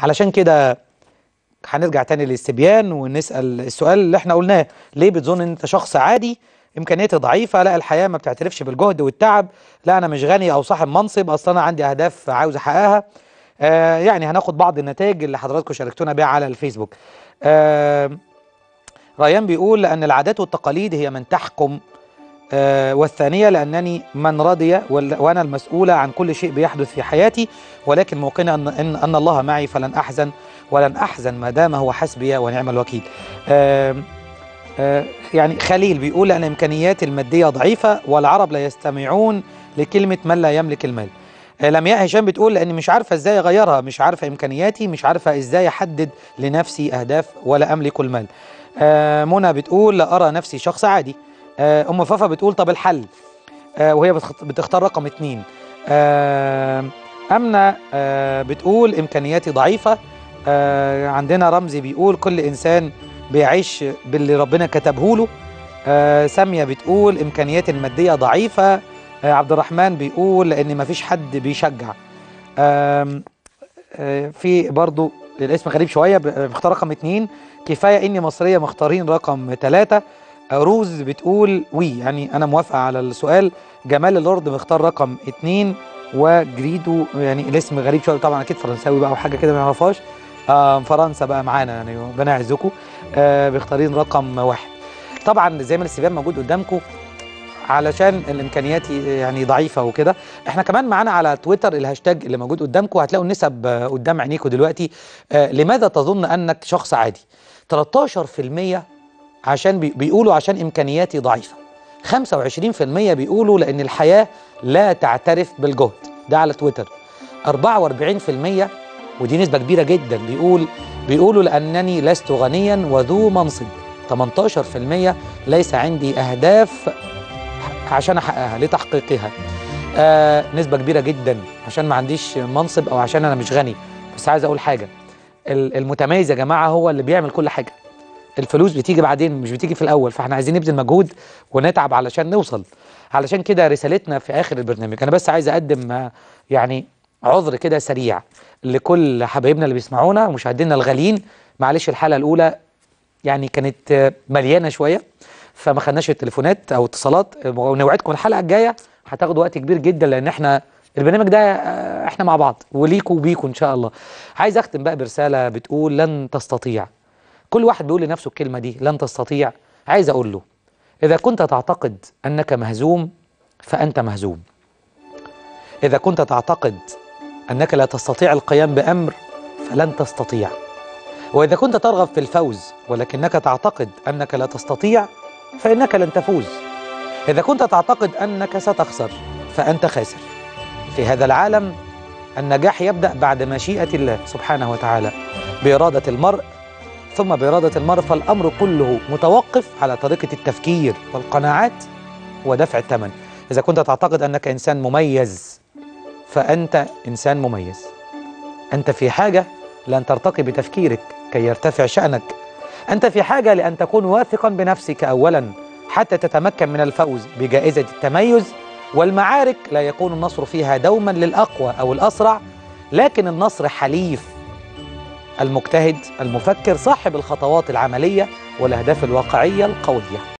علشان كده هنرجع تاني للاستبيان ونسال السؤال اللي احنا قلناه ليه بتظن ان انت شخص عادي امكانياتي ضعيفه لا الحياه ما بتعترفش بالجهد والتعب لا انا مش غني او صاحب منصب اصلا انا عندي اهداف عاوز احققها آه يعني هناخد بعض النتائج اللي حضراتكم شاركتونا بيها على الفيسبوك آه ريان بيقول لأن العادات والتقاليد هي من تحكم آه والثانية لأنني من رضي وال- وأنا المسؤولة عن كل شيء بيحدث في حياتي ولكن موقنة أن, أن, أن الله معي فلن أحزن ولن أحزن ما دام هو حسبي ونعم الوكيل آه آه يعني خليل بيقول لأن إمكانياتي المادية ضعيفة والعرب لا يستمعون لكلمة من لا يملك المال آه، لمياء هشام بتقول لاني مش عارفه ازاي اغيرها مش عارفه امكانياتي مش عارفه ازاي احدد لنفسي اهداف ولا املك المال آه، منى بتقول لا ارى نفسي شخص عادي آه، ام فافا بتقول طب الحل آه، وهي بتخت- بتختار رقم اتنين آه، امنه آه، بتقول امكانياتي ضعيفه آه، عندنا رمزي بيقول كل انسان بيعيش باللي ربنا كتبه له آه، ساميه بتقول امكانياتي الماديه ضعيفه آه، عبد الرحمن بيقول لان مفيش حد بيشجع آم، آه، في برضو الاسم غريب شويه ب- مختار رقم اتنين كفايه اني مصريه مختارين رقم ثلاثة روز بتقول وي يعني انا موافقه على السؤال جمال اللورد مختار رقم اتنين وجريدو يعني الاسم غريب شويه طبعا اكيد فرنساوي بقى او حاجه كده ما نعرفهاش آه فرنسا بقى معانا يعني ربنا يعزكم آه بيختارين رقم واحد طبعا زي ما الاستبيان موجود قدامكم علشان الامكانيات يعني ضعيفه وكده احنا كمان معانا على تويتر الهاشتاج اللي موجود قدامكم هتلاقوا النسب آه، قدام عينيكم دلوقتي آه، لماذا تظن انك شخص عادي 13% عشان بي- بيقولوا عشان امكانياتي ضعيفه 25% بيقولوا لان الحياه لا تعترف بالجهد ده على تويتر 44% ودي نسبه كبيره جدا بيقول بيقولوا لانني لست غنيا وذو منصب 18% ليس عندي اهداف عشان احققها لتحقيقها آه نسبه كبيره جدا عشان ما عنديش منصب او عشان انا مش غني بس عايز اقول حاجه ال- المتميز يا جماعه هو اللي بيعمل كل حاجه الفلوس بتيجي بعدين مش بتيجي في الاول فاحنا عايزين نبذل مجهود ونتعب علشان نوصل علشان كده رسالتنا في اخر البرنامج انا بس عايز اقدم آه، يعني عذر كده سريع لكل حبايبنا اللي بيسمعونا ومشاهدينا الغاليين معلش الحلقه الاولى يعني كانت آه، مليانه شويه فما خدناش التليفونات او اتصالات آه، ونوعدكم الحلقه الجايه هتاخد وقت كبير جدا لان احنا البرنامج ده آه، احنا مع بعض وليكوا وبيكوا ان شاء الله عايز اختم بقى برساله بتقول لن تستطيع كل واحد بيقول لنفسه الكلمه دي لن تستطيع عايز اقول له اذا كنت تعتقد انك مهزوم فانت مهزوم اذا كنت تعتقد انك لا تستطيع القيام بامر فلن تستطيع واذا كنت ترغب في الفوز ولكنك تعتقد انك لا تستطيع فانك لن تفوز اذا كنت تعتقد انك ستخسر فانت خاسر في هذا العالم النجاح يبدا بعد مشيئه الله سبحانه وتعالى باراده المرء ثم باراده المرء فالامر كله متوقف على طريقه التفكير والقناعات ودفع الثمن اذا كنت تعتقد انك انسان مميز فانت انسان مميز انت في حاجه لان ترتقي بتفكيرك كي يرتفع شانك انت في حاجه لان تكون واثقا بنفسك اولا حتى تتمكن من الفوز بجائزه التميز والمعارك لا يكون النصر فيها دوما للاقوى او الاسرع لكن النصر حليف المجتهد المفكر صاحب الخطوات العمليه والاهداف الواقعيه القويه